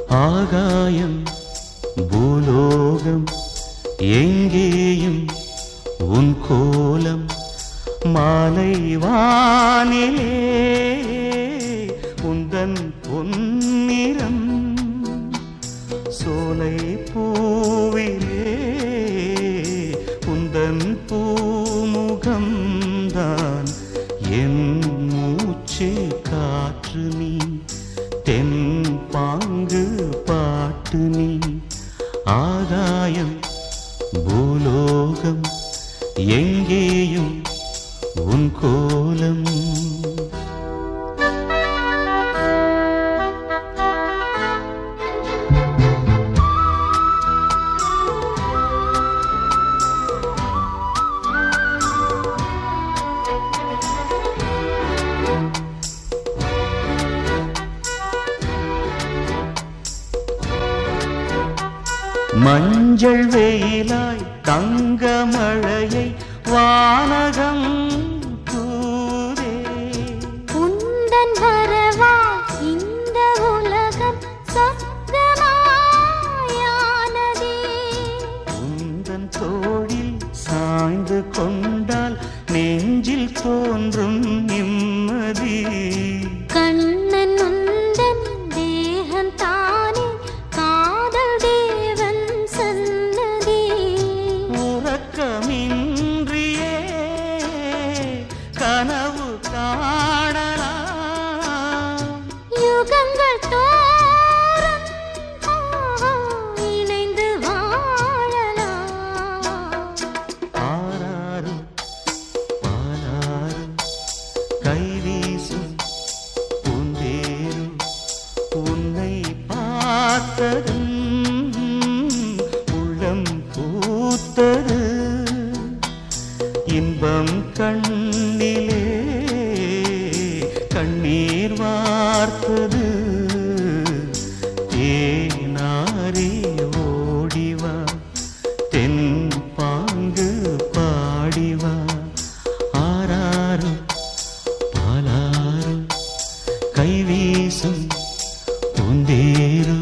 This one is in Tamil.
ஆகாயம் பூலோகம் எங்கேயும் உன் கோலம் மாலை வானிலே உந்தன் பொன்னிறம் சோலை பூவிலே உந்தன் பூமுகம்தான் என் மூச்சு காற்று நீ தென் பாங்கு பாட்டு நீ ஆகாயம் பூலோகம் எங்கேயும் உன் கோலம் மஞ்சள் வெயிலாய் தங்க மழையை வானகம் தூரே உந்தன் வரவா இந்த உலகம் சொர்க்கமாயானதே உந்தன் தோளில் சாய்ந்து கொண்டால் நெஞ்சில் தோன்றும் நிம்மதி கண்ணன் உந்தன் தேகம் தானே காதல் தேவன் சன்னதி உறக்கமின்றியே கனவு காணலாம் யுகங்கள் தோறும் ஆ, இணைந்து வாழலாம் ஆராறு பாலாறு கைவீசும் பூந்தேரும் உன்னை பார்த்ததும் உள்ளம் பூத்தது இன்பம் கண்ணிலே கண்ணீர் வார்த்தது தேனாரே ஓடிவா தென் பாங்கு பாடிவா ஆராறு பாலாறு கைவீசும் பூந்தேரு